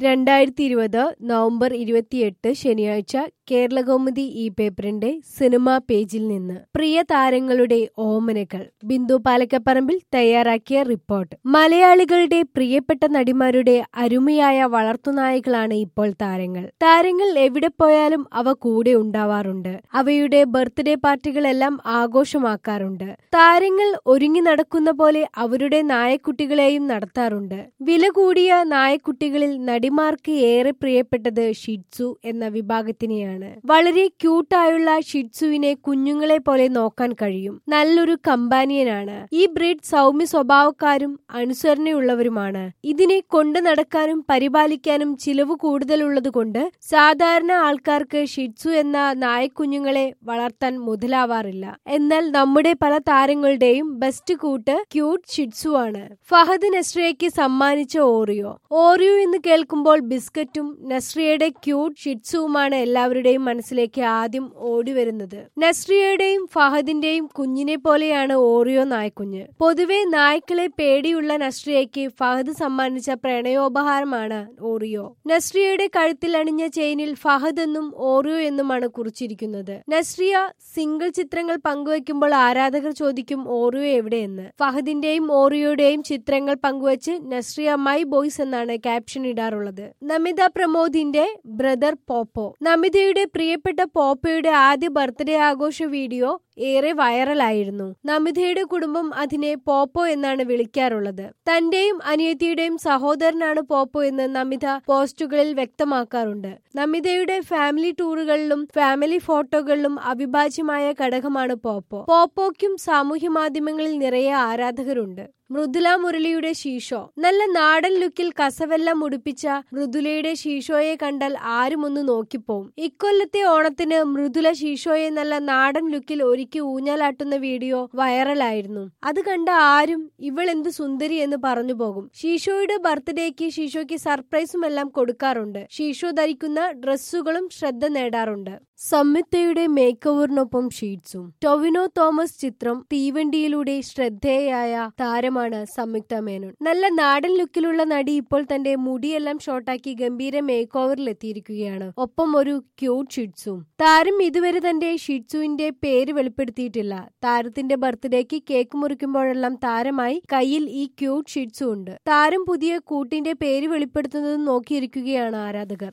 രണ്ടായിരത്തി ഇരുപത് നവംബർ ഇരുപത്തിയെട്ട് ശനിയാഴ്ച കേരളകൗമുദി ഈ പേപ്പറിന്റെ സിനിമാ പേജിൽ നിന്ന് പ്രിയ താരങ്ങളുടെ ഓമനകൾ ബിന്ദു പാലക്കപ്പറമ്പിൽ തയ്യാറാക്കിയ റിപ്പോർട്ട് മലയാളികളുടെ പ്രിയപ്പെട്ട നടിമാരുടെ അരുമയായ വളർത്തുനായകളാണ് ഇപ്പോൾ താരങ്ങൾ താരങ്ങൾ എവിടെ പോയാലും അവ കൂടെ ഉണ്ടാവാറുണ്ട് അവയുടെ ബർത്ത്ഡേ പാർട്ടികളെല്ലാം ആഘോഷമാക്കാറുണ്ട് താരങ്ങൾ ഒരുങ്ങി നടക്കുന്ന പോലെ അവരുടെ നായക്കുട്ടികളെയും നടത്താറുണ്ട് വില കൂടിയ നായക്കുട്ടികളിൽ നടിമാർക്ക് ഏറെ പ്രിയപ്പെട്ടത് ഷിറ്റ്സു എന്ന വിഭാഗത്തിനെയാണ് വളരെ ക്യൂട്ടായുള്ള ഷിറ്റ്സുവിനെ കുഞ്ഞുങ്ങളെ പോലെ നോക്കാൻ കഴിയും നല്ലൊരു കമ്പാനിയനാണ് ഈ ബ്രീഡ് സൗമ്യ സ്വഭാവക്കാരും അനുസരണയുള്ളവരുമാണ് ഇതിനെ കൊണ്ടു നടക്കാനും പരിപാലിക്കാനും ചിലവ് കൂടുതലുള്ളതുകൊണ്ട് സാധാരണ ആൾക്കാർക്ക് ഷിറ്റ്സു എന്ന നായക്കുഞ്ഞുങ്ങളെ വളർത്താൻ മുതലാവാറില്ല എന്നാൽ നമ്മുടെ പല താരങ്ങളുടെയും ബെസ്റ്റ് കൂട്ട് ക്യൂട്ട് ഷിറ്റ്സു ആണ് ഫഹദ് നസ്രിയയ്ക്ക് സമ്മാനിച്ച ഓറിയോ ഓറിയോ എന്ന് കേൾക്കുമ്പോൾ ബിസ്ക്കറ്റും നസ്രിയയുടെ ക്യൂട്ട് ഷിറ്റ്സുവുമാണ് എല്ലാവരുടെയും മനസ്സിലേക്ക് ആദ്യം ഓടി വരുന്നത് നസ്രിയയുടെയും ഫഹദിന്റെയും കുഞ്ഞിനെ പോലെയാണ് ഓറിയോ നായ്ക്കുഞ്ഞ് പൊതുവെ നായ്ക്കളെ പേടിയുള്ള നസ്രിയയ്ക്ക് ഫഹദ് സമ്മാനിച്ച പ്രണയോപഹാരമാണ് ഓറിയോ നസ്രിയയുടെ കഴുത്തിൽ അണിഞ്ഞ ചെയിനിൽ ഫഹദ് എന്നും ഓറിയോ എന്നുമാണ് കുറിച്ചിരിക്കുന്നത് നസ്രിയ സിംഗിൾ ചിത്രങ്ങൾ പങ്കുവയ്ക്കുമ്പോൾ ആരാധകർ ചോദിക്കും ഓറിയോ എവിടെയെന്ന് ഫഹദിന്റെയും ഓറിയോയുടെയും ചിത്രങ്ങൾ പങ്കുവച്ച് നസ്രിയ മൈ ബോയ്സ് എന്നാണ് ക്യാപ്ഷൻ ഇടാറുള്ളത് നമിത പ്രമോദിന്റെ ബ്രദർ പോപ്പോ നമിതയുടെ പ്രിയപ്പെട്ട പോപ്പയുടെ ആദ്യ ബർത്ത്ഡേ ആഘോഷ വീഡിയോ ഏറെ വൈറലായിരുന്നു നമിതയുടെ കുടുംബം അതിനെ പോപ്പോ എന്നാണ് വിളിക്കാറുള്ളത് തന്റെയും അനിയത്തിയുടെയും സഹോദരനാണ് പോപ്പോ എന്ന് നമിത പോസ്റ്റുകളിൽ വ്യക്തമാക്കാറുണ്ട് നമിതയുടെ ഫാമിലി ടൂറുകളിലും ഫാമിലി ഫോട്ടോകളിലും അവിഭാജ്യമായ ഘടകമാണ് പോപ്പോ പോപ്പോയ്ക്കും സാമൂഹ്യ മാധ്യമങ്ങളിൽ നിറയെ ആരാധകരുണ്ട് മൃദുല മുരളിയുടെ ശീഷോ നല്ല നാടൻ ലുക്കിൽ കസവെല്ലാം മുടിപ്പിച്ച മൃദുലയുടെ ശീഷോയെ കണ്ടാൽ ആരും ഒന്ന് നോക്കിപ്പോവും ഇക്കൊല്ലത്തെ ഓണത്തിന് മൃദുല ശീഷോയെ നല്ല നാടൻ ലുക്കിൽ ഒരുക്കി ഊഞ്ഞാലാട്ടുന്ന വീഡിയോ വൈറലായിരുന്നു അത് കണ്ട ആരും ഇവൾ എന്ത് സുന്ദരി എന്ന് പറഞ്ഞു പോകും ഷീഷോയുടെ ബർത്ത്ഡേക്ക് ഷീഷോയ്ക്ക് സർപ്രൈസും എല്ലാം കൊടുക്കാറുണ്ട് ഷീഷോ ധരിക്കുന്ന ഡ്രസ്സുകളും ശ്രദ്ധ നേടാറുണ്ട് സംയുക്തയുടെ മേക്ക് ഓവറിനൊപ്പം ഷീറ്റ്സും ടൊവിനോ തോമസ് ചിത്രം തീവണ്ടിയിലൂടെ ശ്രദ്ധേയായ താരമാണ് സംയുക്ത മേനോൻ നല്ല നാടൻ ലുക്കിലുള്ള നടി ഇപ്പോൾ തന്റെ മുടിയെല്ലാം ഷോർട്ടാക്കി ഗംഭീര മേക്ക് ഓവറിൽ എത്തിയിരിക്കുകയാണ് ഒപ്പം ഒരു ക്യൂട്ട് ഷിറ്റ്സും താരം ഇതുവരെ തന്റെ ഷിറ്റ്സുവിന്റെ പേര് വെളിപ്പെടുത്തിയിട്ടില്ല താരത്തിന്റെ ബർത്ത്ഡേക്ക് കേക്ക് മുറിക്കുമ്പോഴെല്ലാം താരമായി കയ്യിൽ ഈ ക്യൂട്ട് ഷിറ്റ്സും ഉണ്ട് താരം പുതിയ കൂട്ടിന്റെ പേര് വെളിപ്പെടുത്തുന്നത് നോക്കിയിരിക്കുകയാണ് ആരാധകർ